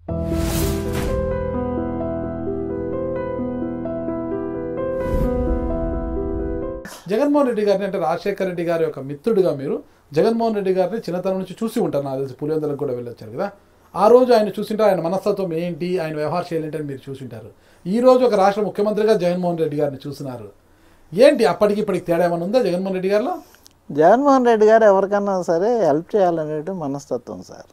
జగన్మోహన్ రెడ్డి గారిని అంటే రాజశేఖర రెడ్డి గారి యొక్క మిత్రుడిగా మీరు జగన్మోహన్ రెడ్డి గారిని చిన్నతనం నుంచి చూసి ఉంటారు నాకు తెలిసి పులివెందులకు కూడా వెళ్ళొచ్చారు కదా ఆ రోజు ఆయన చూసింటారు ఆయన మనస్తత్వం ఏంటి ఆయన వ్యవహార శైలి ఏంటి అని మీరు చూసింటారు ఈ రోజు ఒక రాష్ట్ర ముఖ్యమంత్రిగా జగన్మోహన్ రెడ్డి గారిని చూస్తున్నారు ఏంటి అప్పటికి ఇప్పటికి తేడా ఏమైనా ఉందా జగన్మోహన్ రెడ్డి గారిలో జగన్మోహన్ రెడ్డి గారు ఎవరికన్నా సరే హెల్ప్ చేయాలనేది మనస్తత్వం సార్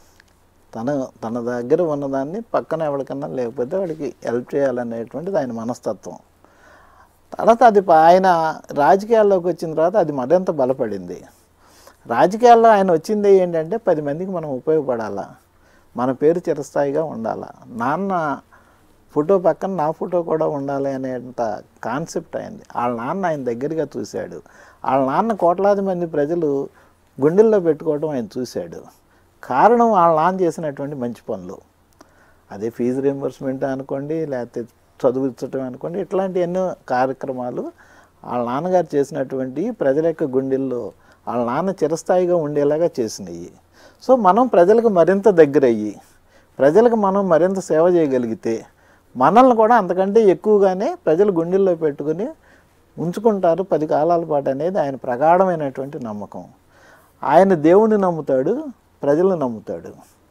తన తన దగ్గర ఉన్నదాన్ని పక్కన ఎవరికన్నా లేకపోతే వాడికి హెల్ప్ చేయాలనేటువంటిది ఆయన మనస్తత్వం తర్వాత అది ప- ఆయన రాజకీయాల్లోకి వచ్చిన తర్వాత అది మరింత బలపడింది రాజకీయాల్లో ఆయన వచ్చింది ఏంటంటే పది మందికి మనం ఉపయోగపడాలా మన పేరు చిరస్థాయిగా ఉండాలా నాన్న ఫోటో పక్కన నా ఫోటో కూడా ఉండాలి అనేంత కాన్సెప్ట్ అయింది వాళ్ళ నాన్న ఆయన దగ్గరగా చూశాడు వాళ్ళ నాన్న కోట్లాది మంది ప్రజలు గుండెల్లో పెట్టుకోవడం ఆయన చూశాడు కారణం వాళ్ళ నాన్న చేసినటువంటి మంచి పనులు అదే ఫీజు రియంబర్స్మెంట్ అనుకోండి లేకపోతే చదివించటం అనుకోండి ఇట్లాంటి ఎన్నో కార్యక్రమాలు వాళ్ళ నాన్నగారు చేసినటువంటి ప్రజల యొక్క గుండెల్లో వాళ్ళ నాన్న చిరస్థాయిగా ఉండేలాగా చేసినాయి సో మనం ప్రజలకు మరింత దగ్గరయ్యి ప్రజలకు మనం మరింత సేవ చేయగలిగితే మనల్ని కూడా అంతకంటే ఎక్కువగానే ప్రజలు గుండెల్లో పెట్టుకుని ఉంచుకుంటారు పది కాలాల పాటు అనేది ఆయన ప్రగాఢమైనటువంటి నమ్మకం ఆయన దేవుణ్ణి నమ్ముతాడు ప్రజలను నమ్ముతాడు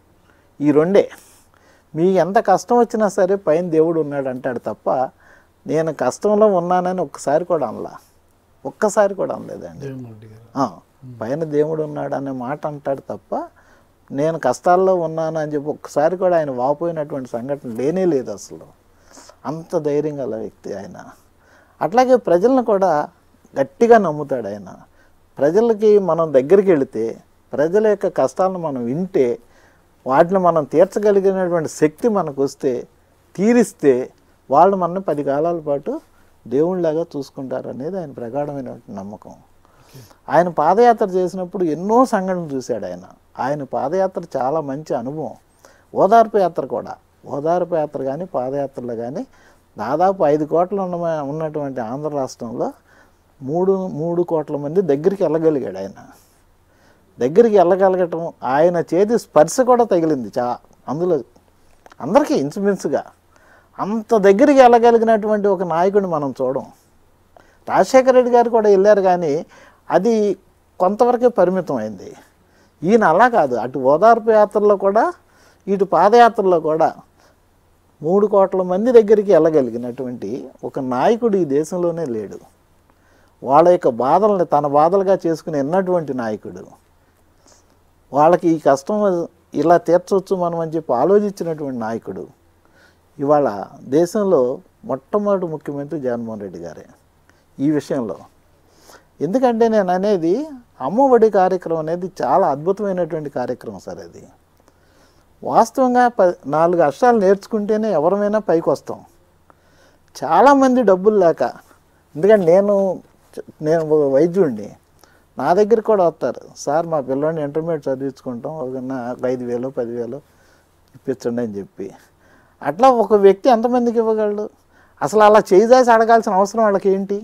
ఈ రెండే మీ ఎంత కష్టం వచ్చినా సరే పైన దేవుడు ఉన్నాడు అంటాడు తప్ప నేను కష్టంలో ఉన్నానని ఒక్కసారి కూడా అనలా ఒక్కసారి కూడా అనలేదండి జగన్మోహన్ రెడ్డి గారు ఆ, పైన దేవుడు ఉన్నాడు అనే మాట అంటాడు తప్ప నేను కష్టాల్లో ఉన్నాను అని చెప్పి ఒక్కసారి కూడా ఆయన వాపోయినటువంటి సంఘటన లేనే లేదు అసలు అంత ధైర్యం గల వ్యక్తి ఆయన అట్లాగే ప్రజలను కూడా గట్టిగా నమ్ముతాడు ఆయన ప్రజలకి మనం దగ్గరికి వెళితే ప్రజల యొక్క కష్టాలను మనం వింటే వాటిని మనం తీర్చగలిగినటువంటి శక్తి మనకు వస్తే తీరిస్తే వాళ్ళు మన పది కాలాల పాటు దేవుళ్ళలాగా చూసుకుంటారు అనేది ఆయన ప్రగాఢమైనటువంటి నమ్మకం ఆయన పాదయాత్ర చేసినప్పుడు ఎన్నో సంఘటనలు చూశాడు ఆయన ఆయన పాదయాత్ర చాలా మంచి అనుభవం ఓదార్పు యాత్ర కూడా ఓదార్పు యాత్ర కానీ పాదయాత్రలో కానీ దాదాపు ఐదు కోట్ల ఉన్న ఉన్నటువంటి ఆంధ్ర రాష్ట్రంలో మూడు మూడు కోట్ల మంది దగ్గరికి వెళ్ళగలిగాడు ఆయన దగ్గరికి వెళ్ళగలగటం ఆయన చేతి స్పర్శ కూడా తగిలింది చా అందులో అందరికీ ఇన్సుమిన్సుగా అంత దగ్గరికి వెళ్ళగలిగినటువంటి ఒక నాయకుడిని మనం చూడం రాజశేఖర రెడ్డి గారు కూడా వెళ్ళారు కానీ అది కొంతవరకే పరిమితం అయింది ఈయన అలా కాదు అటు ఓదార్పు యాత్రలో కూడా ఇటు పాదయాత్రలో కూడా మూడు కోట్ల మంది దగ్గరికి వెళ్ళగలిగినటువంటి ఒక నాయకుడు ఈ దేశంలోనే లేడు వాళ్ళ యొక్క బాధల్ని తన బాధలుగా చేసుకుని ఎన్నటువంటి నాయకుడు వాళ్ళకి ఈ కష్టం ఇలా తీర్చవచ్చు మనం అని చెప్పి ఆలోచించినటువంటి నాయకుడు ఇవాళ దేశంలో మొట్టమొదటి ముఖ్యమంత్రి జగన్మోహన్ రెడ్డి గారే ఈ విషయంలో ఎందుకంటే నేను అనేది అమ్మఒడి కార్యక్రమం అనేది చాలా అద్భుతమైనటువంటి కార్యక్రమం సార్ అది వాస్తవంగా ప నాలుగు అక్షరాలు నేర్చుకుంటేనే ఎవరమైనా పైకి వస్తాం చాలామంది డబ్బులు లేక ఎందుకంటే నేను నేను ఒక వైద్యుడిని నా దగ్గర కూడా వస్తారు సార్ మా పిల్లోడిని ఇంటర్మీడియట్ చదివించుకుంటాం ఒక నా ఐదు వేలు పదివేలు ఇప్పించండి అని చెప్పి అట్లా ఒక వ్యక్తి ఎంతమందికి ఇవ్వగలడు అసలు అలా చేయిదాసి అడగాల్సిన అవసరం వాళ్ళకి ఏంటి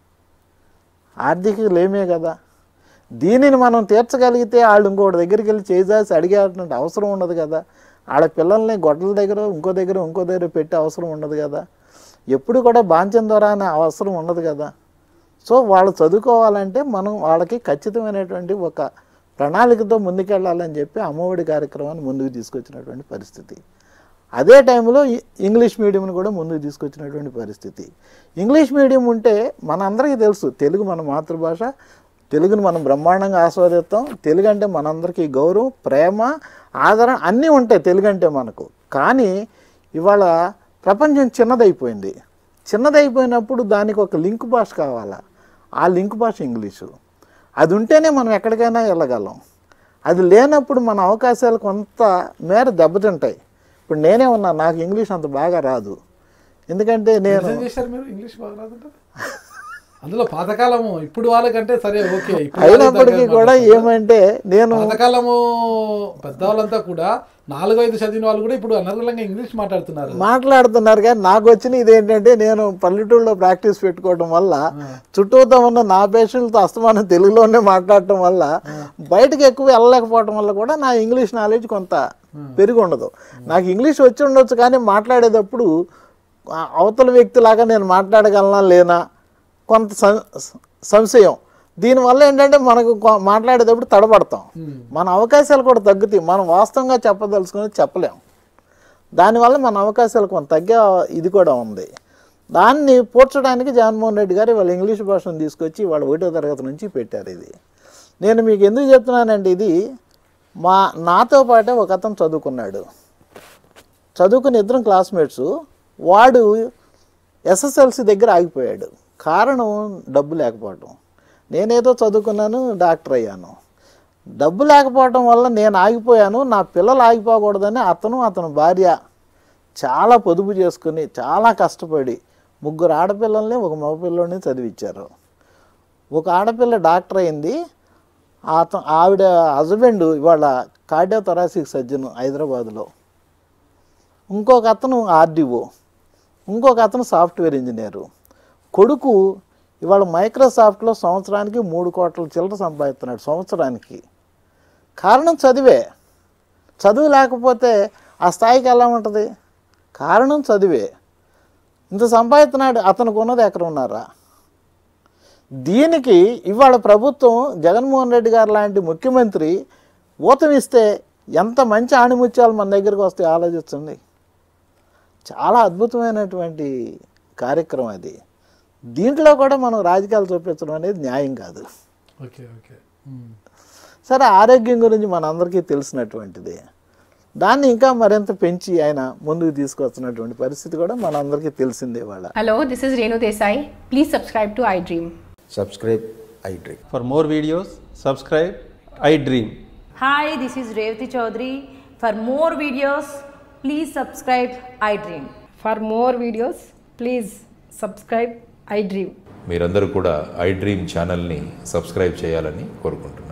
ఆర్థిక లేమే కదా దీనిని మనం తీర్చగలిగితే వాళ్ళు ఇంకోటి దగ్గరికి వెళ్ళి చేయాల్సి అడిగేటువంటి అవసరం ఉండదు కదా వాళ్ళ పిల్లల్ని గొడ్డల దగ్గర ఇంకో దగ్గర ఇంకో దగ్గర పెట్టే అవసరం ఉండదు కదా ఎప్పుడు కూడా బాంచం ద్వారా అనే అవసరం ఉండదు కదా సో వాళ్ళు చదువుకోవాలంటే మనం వాళ్ళకి ఖచ్చితమైనటువంటి ఒక ప్రణాళికతో ముందుకెళ్ళాలని చెప్పి అమ్మఒడి కార్యక్రమాన్ని ముందుకు తీసుకొచ్చినటువంటి పరిస్థితి అదే టైంలో ఇ- ఇంగ్లీష్ మీడియంని కూడా ముందుకు తీసుకొచ్చినటువంటి పరిస్థితి ఇంగ్లీష్ మీడియం ఉంటే మనందరికీ తెలుసు తెలుగు మన మాతృభాష తెలుగును మనం బ్రహ్మాండంగా ఆస్వాదిస్తాం తెలుగు అంటే మనందరికీ గౌరవం ప్రేమ ఆదరణ అన్నీ ఉంటాయి తెలుగు అంటే మనకు కానీ ఇవాళ ప్రపంచం చిన్నదైపోయింది చిన్నదైపోయినప్పుడు దానికి ఒక లింక్ భాష కావాలా ఆ లింక్ భాష ఇంగ్లీషు అది ఉంటేనే మనం ఎక్కడికైనా వెళ్ళగలం అది లేనప్పుడు మన అవకాశాలు కొంత మేర దెబ్బతింటాయి ఇప్పుడు నేనే ఉన్నా నాకు ఇంగ్లీష్ అంత బాగా రాదు ఎందుకంటే నేను ఏం చేశారు మీరు ఇంగ్లీష్ బాగా రాదంటారు అందులో పాతకాలము ఇప్పుడు వాళ్ళకంటే సరే ఓకే ఇప్పుడు వాళ్ళే అయినప్పటికీ తగ్గని కూడా మాట్లాడతారు. ఏమంటే నేను పాతకాలము పెద్దవాళ్ళంతా కూడా నాలుగు ఐదు చదివిన వాళ్ళు కూడా ఇప్పుడు అనర్గళంగా ఇంగ్లీష్ మాట్లాడుతున్నారు మాట్లాడుతున్నారు కానీ నాకు వచ్చిన ఇదేంటంటే నేను పల్లెటూరులో ప్రాక్టీస్ పెట్టుకోవడం వల్ల చుట్టూతో ఉన్న నా పేషెంట్తో అస్తమానం తెలుగులోనే మాట్లాడటం వల్ల బయటకు ఎక్కువ వెళ్ళలేకపోవడం వల్ల కూడా నా ఇంగ్లీష్ నాలెడ్జ్ కొంత పెరిగి ఉండదు నాకు ఇంగ్లీష్ వచ్చి ఉండొచ్చు కానీ మాట్లాడేటప్పుడు ఆ అవతల వ్యక్తిలాగా నేను మాట్లాడగలనా లేనా కొంత సం- సంశయం దీనివల్ల ఏంటంటే మనకు కొ- మాట్లాడేటప్పుడు తడబడతాం ఉమ్. మన అవకాశాలు కూడా తగ్గుతాయి మనం వాస్తవంగా చెప్పదలుచుకుని చెప్పలేం దానివల్ల మన అవకాశాలు కొంత తగ్గే ఇది కూడా ఉంది దాన్ని పూడ్చడానికి జగన్మోహన్ రెడ్డి గారు వాళ్ళ ఇంగ్లీష్ భాషను తీసుకొచ్చి వాళ్ళ ఒకటో తరగతి నుంచి పెట్టారు ఇది నేను మీకు ఎందుకు చెప్తున్నానంటే ఇది మా నాతో పాటే ఒక అతను చదువుకున్నాడు చదువుకుని ఇద్దరం క్లాస్మేట్స్ వాడు ఎస్ఎస్ఎల్సి దగ్గర ఆగిపోయాడు కారణం డబ్బు లేకపోవటం నేనేదో చదువుకున్నాను డాక్టర్ అయ్యాను డబ్బు లేకపోవటం వల్ల నేను ఆగిపోయాను నా పిల్లలు ఆగిపోకూడదని అతను అతని భార్య చాలా పొదుపు చేసుకుని చాలా కష్టపడి ముగ్గురు ఆడపిల్లల్ని ఒక మగపిల్లని చదివించారు ఒక ఆడపిల్ల డాక్టర్ అయింది అత ఆవిడ హస్బెండ్ ఇవాళ కార్డియో థొరాసిక్ సర్జన్ హైదరాబాద్లో ఇంకొక అతను ఆర్డీఓ ఇంకొక అతను సాఫ్ట్వేర్ ఇంజనీరు కొడుకు ఇవాళ మైక్రోసాఫ్ట్లో సంవత్సరానికి మూడు కోట్ల చిల్లర సంపాదిస్తున్నాడు సంవత్సరానికి కారణం చదివే చదువు లేకపోతే ఆ స్థాయికి ఎలా ఉంటుంది కారణం చదివే ఇంత సంపాదిస్తున్నాడు అతనికి ఉన్నది ఎక్కడ ఉన్నారా దీనికి ఇవాళ ప్రభుత్వం జగన్మోహన్ రెడ్డి గారు లాంటి ముఖ్యమంత్రి ఊతమిస్తే ఎంత మంచి ఆణిముత్యాలు మన దగ్గరికి వస్తే ఆలోచించండి చాలా అద్భుతమైనటువంటి కార్యక్రమం అది దీంట్లో కూడా మనం రాజకీయాలు చూపించడం అనేది న్యాయం కాదు ఓకే ఓకే ఉమ్. సరే ఆరోగ్యం గురించి మనందరికీ తెలిసినటువంటిది దాన్ని ఇంకా మరింత పెంచి ఆయన ముందుకు తీసుకొస్తున్నటువంటి పరిస్థితి కూడా మనందరికీ తెలిసిందే వాళ్ళ Hello, this is Renu Desai. Please subscribe to iDream. subscribe iDream. For more videos, subscribe I Dream. Hi, this is Revati Chaudhary. For more videos, please subscribe iDream. For more videos, please subscribe iDream. మీరందరూ కూడా I dream ఛానల్ని subscribe చేయాలని కోరుకుంటున్నాను